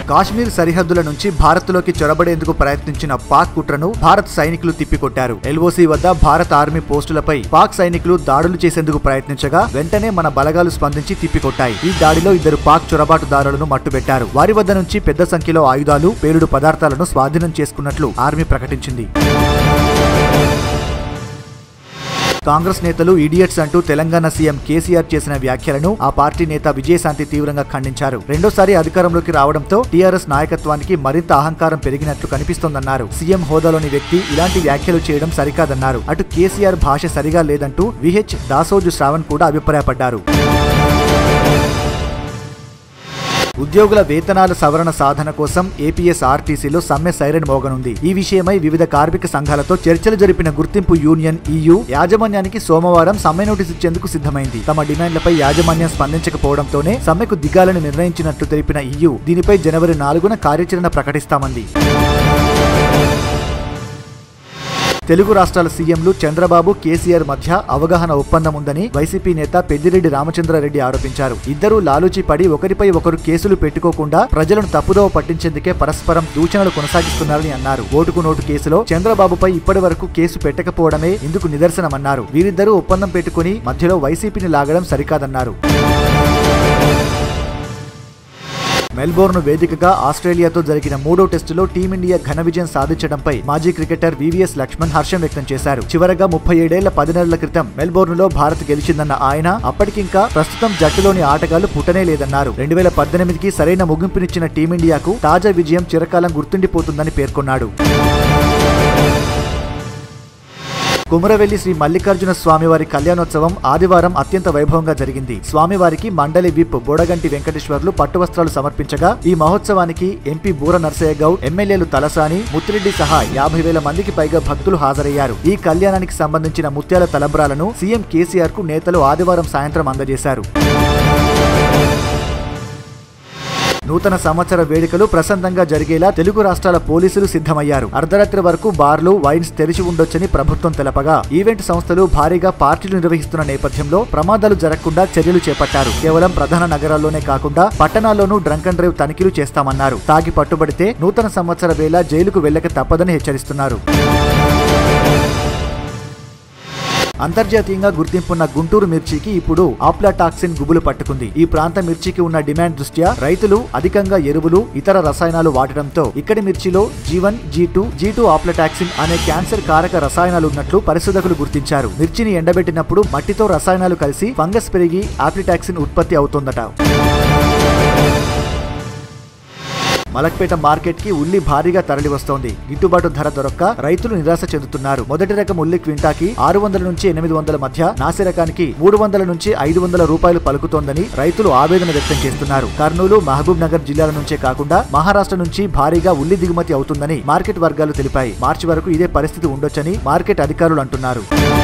కాశ్మీర్ సరిహద్దుల నుంచి భారత్లోకి చొరబడేందుకు ప్రయత్నించిన పాక్ కుట్రను భారత్ సైనికులు తిప్పికొట్టారు ఎల్ఓసి వద్ద భారత ఆర్మీ పోస్టులపై పాక్ సైనికులు దాడులు చేసేందుకు ప్రయత్నించగా వెంటనే మన బలగాలు స్పందించి తిప్పికొట్టాయి ఈ దాడిలో ఇద్దరు పాక్ చొరబాటుదారులను మట్టుబెట్టారు వారి వద్ద నుంచి పెద్ద సంఖ్యలో ఆయుధాలు పేలుడు పదార్థాలను స్వాధీనం చేసుకున్నట్లు ఆర్మీ ప్రకటించింది కాంగ్రెస్ నేతలు ఇడియట్స్ అంటూ తెలంగాణ సీఎం కేసీఆర్ చేసిన వ్యాఖ్యలను ఆ పార్టీ నేత విజయశాంతి తీవ్రంగా ఖండించారు రెండోసారి అధికారంలోకి రావడంతో టీఆర్ఎస్ నాయకత్వానికి మరింత అహంకారం పెరిగినట్లు కనిపిస్తోందన్నారు సీఎం హోదాలోని వ్యక్తి ఇలాంటి వ్యాఖ్యలు చేయడం సరికాదన్నారు అటు కేసీఆర్ భాష సరిగా లేదంటూ విహెచ్ దాసోజు శ్రావణ్ కూడా అభిప్రాయపడ్డారు ఉద్యోగుల వేతనాల సవరణ సాధన కోసం ఏపీఎస్ ఆర్టీసీలో సమ్మె సైరన్ మోగనుంది ఈ విషయమై వివిధ కార్మిక సంఘాలతో చర్చలు జరిపిన గుర్తింపు యూనియన్ ఈయూ యాజమాన్యానికి సోమవారం సమ్మె నోటీసు ఇచ్చేందుకు సిద్ధమైంది తమ డిమాండ్లపై యాజమాన్యం స్పందించకపోవడంతోనే సమ్మెకు దిగాలని నిర్ణయించినట్లు తెలిపిన ఈయూ దీనిపై జనవరి నాలుగున కార్యాచరణ ప్రకటిస్తామంది తెలుగు రాష్ట్రాల సీఎంలు చంద్రబాబు కేసీఆర్ మధ్య అవగాహన ఒప్పందం ఉందని వైసీపీ నేత పెద్దిరెడ్డి రామచంద్రారెడ్డి ఆరోపించారు ఇద్దరూ లాలూచి పడి ఒకరిపై ఒకరు కేసులు పెట్టుకోకుండా ప్రజలను తప్పుదోవ పట్టించేందుకే పరస్పరం దూషణలు కొనసాగిస్తున్నారని అన్నారు ఓటుకు నోటు కేసులో చంద్రబాబుపై ఇప్పటి వరకు కేసు పెట్టకపోవడమే ఇందుకు నిదర్శనమన్నారు వీరిద్దరూ ఒప్పందం పెట్టుకుని మధ్యలో వైసీపీని లాగడం సరికాదన్నారు మెల్బోర్న్ వేదికగా ఆస్ట్రేలియాతో జరిగిన మూడో టెస్టులో టీమిండియా ఘన విజయం సాధించడంపై మాజీ క్రికెటర్ వివిఎస్ లక్ష్మణ్ హర్షం వ్యక్తం చేశారు చివరగా ముప్పై ఏడేళ్ల పది నెలల క్రితం మెల్బోర్న్ లో భారత్ గెలిచిందన్న ఆయన అప్పటికింకా ప్రస్తుతం జట్టులోని ఆటగాళ్లు పుట్టనే లేదన్నారు రెండు వేల పద్దెనిమిదికి సరైన ముగింపునిచ్చిన టీమిండియాకు తాజా విజయం చిరకాలం గుర్తుండిపోతుందని పేర్కొన్నాడు కుమరవెల్లి శ్రీ మల్లికార్జున స్వామివారి కళ్యాణోత్సవం ఆదివారం అత్యంత వైభవంగా జరిగింది స్వామివారికి మండలి విప్ బోడగంటి వెంకటేశ్వర్లు పట్టు వస్త్రాలు సమర్పించగా ఈ మహోత్సవానికి ఎంపీ బూర నర్సయ్య గౌడ్ ఎమ్మెల్యేలు తలసాని ముత్తిరెడ్డి సహా యాభై వేల మందికి పైగా భక్తులు హాజరయ్యారు ఈ కళ్యాణానికి సంబంధించిన ముత్యాల తలంబ్రాలను సీఎం కేసీఆర్ కు నేతలు ఆదివారం సాయంత్రం అందజేశారు నూతన సంవత్సర వేడుకలు ప్రశాంతంగా జరిగేలా తెలుగు రాష్ట్రాల పోలీసులు సిద్ధమయ్యారు అర్ధరాత్రి వరకు బార్లు వైన్స్ తెరిచి ఉండొచ్చని ప్రభుత్వం తెలపగా ఈవెంట్ సంస్థలు భారీగా పార్టీలు నిర్వహిస్తున్న నేపథ్యంలో ప్రమాదాలు జరగకుండా చర్యలు చేపట్టారు కేవలం ప్రధాన నగరాల్లోనే కాకుండా పట్టణాల్లోనూ డ్రంక్ అండ్ డ్రైవ్ తనిఖీలు చేస్తామన్నారు తాగి పట్టుబడితే నూతన సంవత్సర వేళ జైలుకు వెళ్ళక తప్పదని హెచ్చరిస్తున్నారు అంతర్జాతీయంగా గుర్తింపున్న గుంటూరు మిర్చికి ఇప్పుడు ఆప్లాటాక్సిన్ గుబులు పట్టుకుంది ఈ ప్రాంత మిర్చికి ఉన్న డిమాండ్ దృష్ట్యా రైతులు అధికంగా ఎరువులు ఇతర రసాయనాలు వాడటంతో ఇక్కడి మిర్చిలో జీవన్ G two G two aflatoxin అనే క్యాన్సర్ కారక రసాయనాలు ఉన్నట్లు పరిశోధకులు గుర్తించారు మిర్చిని ఎండబెట్టినప్పుడు మట్టితో రసాయనాలు కలిసి ఫంగస్ పెరిగి ఆప్లిటాక్సిన్ ఉత్పత్తి అవుతోందట మలక్పేట మార్కెట్ కి ఉల్లి భారీగా తరలి వస్తోంది గిట్టుబాటు ధర దొరక్క రైతులు నిరాశ చెందుతున్నారు మొదటి రకం ఉల్లి క్వింటాకి ఆరు వందల నుంచి ఎనిమిది వందల మధ్య నాసి రకానికి మూడు వందల నుంచి ఐదు వందల రూపాయలు పలుకుతోందని రైతులు ఆవేదన వ్యక్తం చేస్తున్నారు కర్నూలు మహబూబ్ నగర్ జిల్లాల నుంచే కాకుండా మహారాష్ట్ర నుంచి భారీగా ఉల్లి దిగుమతి అవుతుందని మార్కెట్ వర్గాలు తెలిపాయి మార్చి వరకు ఇదే పరిస్థితి ఉండొచ్చని మార్కెట్ అధికారులు అంటున్నారు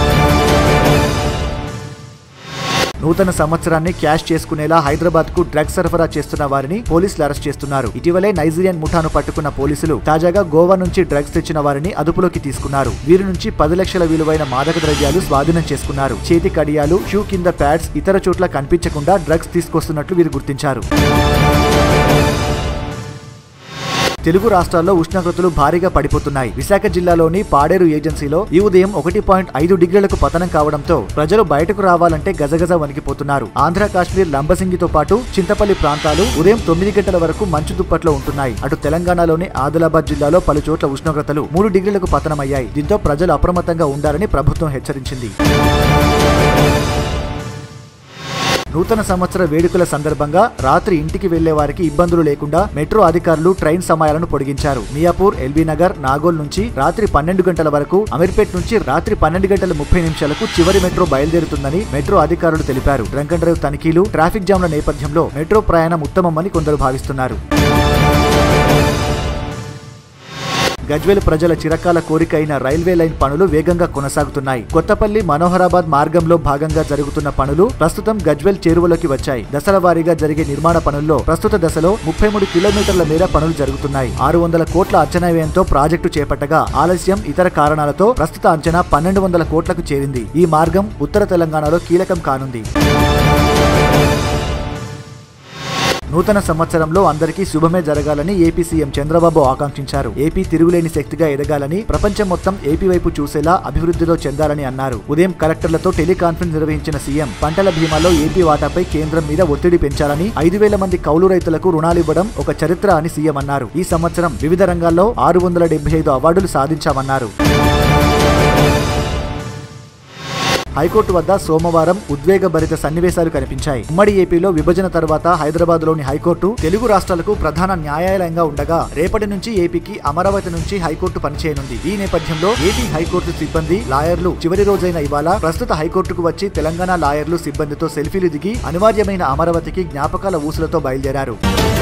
నూతన సంవత్సరాన్ని క్యాష్ చేసుకునేలా హైదరాబాద్ కు డ్రగ్స్ సరఫరా చేస్తున్న వారిని పోలీసులు అరెస్ట్ చేస్తున్నారు ఇటీవలే నైజీరియన్ ముఠాను పట్టుకున్న పోలీసులు తాజాగా గోవా నుంచి డ్రగ్స్ తెచ్చిన వారిని అదుపులోకి తీసుకున్నారు వీరి నుంచి పది లక్షల విలువైన మాదక ద్రవ్యాలు స్వాధీనం చేసుకున్నారు చేతి కడియాలు షూ కింద ప్యాడ్స్ ఇతర చోట్ల కనిపించకుండా డ్రగ్స్ తీసుకొస్తున్నట్లు వీరు గుర్తించారు తెలుగు రాష్ట్రాల్లో ఉష్ణోగ్రతలు భారీగా పడిపోతున్నాయి విశాఖ జిల్లాలోని పాడేరు ఏజెన్సీలో ఈ ఉదయం ఒకటి పాయింట్ ఐదు డిగ్రీలకు పతనం కావడంతో ప్రజలు బయటకు రావాలంటే గజగజ వణికిపోతున్నారు ఆంధ్ర కాశ్మీర్ లంబసింగితో పాటు చింతపల్లి ప్రాంతాలు ఉదయం తొమ్మిది గంటల వరకు మంచు దుప్పట్లో ఉంటున్నాయి అటు తెలంగాణలోని ఆదిలాబాద్ జిల్లాలో పలు చోట్ల ఉష్ణోగ్రతలు మూడు డిగ్రీలకు పతనమయ్యాయి దీంతో ప్రజలు అప్రమత్తంగా ఉండాలని ప్రభుత్వం హెచ్చరించింది నూతన సంవత్సర వేడుకల సందర్భంగా రాత్రి ఇంటికి వెళ్లే వారికి ఇబ్బందులు లేకుండా మెట్రో అధికారులు ట్రైన్ సమయాలను పొడిగించారు మియాపూర్ ఎల్బీ నగర్ నాగోల్ నుంచి రాత్రి పన్నెండు గంటల వరకు అమీర్పేట్ నుంచి రాత్రి పన్నెండు గంటల ముప్పై నిమిషాలకు చివరి మెట్రో బయలుదేరుతుందని మెట్రో అధికారులు తెలిపారు డ్రంక్ అండ్ డ్రైవ్ తనిఖీలు ట్రాఫిక్ జామ్ల నేపథ్యంలో మెట్రో ప్రయాణం ఉత్తమమని కొందరు భావిస్తున్నారు గజ్వేల్ ప్రజల చిరకాల కోరిక అయిన రైల్వే లైన్ పనులు వేగంగా కొనసాగుతున్నాయి కొత్తపల్లి మనోహరాబాద్ మార్గంలో భాగంగా జరుగుతున్న పనులు ప్రస్తుతం గజ్వేల్ చేరువలోకి వచ్చాయి దశల వారీగా జరిగే నిర్మాణ పనుల్లో ప్రస్తుత దశలో ముప్పై మూడు కిలోమీటర్ల మేర పనులు జరుగుతున్నాయి ఆరు వందల కోట్ల అంచనా వ్యయంతో ప్రాజెక్టు చేపట్టగా ఆలస్యం ఇతర కారణాలతో ప్రస్తుత అంచనా పన్నెండు వందల కోట్లకు చేరింది ఈ మార్గం ఉత్తర తెలంగాణలో కీలకం కానుంది నూతన సంవత్సరంలో అందరికీ శుభమే జరగాలని ఏపీ సీఎం చంద్రబాబు ఆకాంక్షించారు ఏపీ తిరుగులేని శక్తిగా ఎదగాలని ప్రపంచం మొత్తం ఏపీ వైపు చూసేలా అభివృద్ధిలో చెందాలని అన్నారు ఉదయం కలెక్టర్లతో టెలికాన్ఫరెన్స్ నిర్వహించిన సీఎం పంటల బీమాలో ఏపీ వాటాపై కేంద్రం మీద ఒత్తిడి పెంచాలని ఐదు వేల మంది కౌలు రైతులకు రుణాలివ్వడం ఒక చరిత్ర అని సీఎం అన్నారు ఈ సంవత్సరం వివిధ రంగాల్లో ఆరు వందల డెబ్బై ఐదు అవార్డులు సాధించామన్నారు హైకోర్టు వద్ద సోమవారం ఉద్వేగభరిత సన్నివేశాలు కనిపించాయి ఉమ్మడి ఏపీలో విభజన తర్వాత హైదరాబాద్ లోని హైకోర్టు తెలుగు రాష్ట్రాలకు ప్రధాన న్యాయాలయంగా ఉండగా రేపటి నుంచి ఏపీకి అమరావతి నుంచి హైకోర్టు పనిచేయనుంది ఈ నేపథ్యంలో ఏపీ హైకోర్టు సిబ్బంది లాయర్లు చివరి రోజైన ఇవాళ ప్రస్తుత హైకోర్టుకు వచ్చి తెలంగాణ లాయర్లు సిబ్బందితో సెల్ఫీలు దిగి అనివార్యమైన అమరావతికి జ్ఞాపకాల ఊసులతో బయలుదేరారు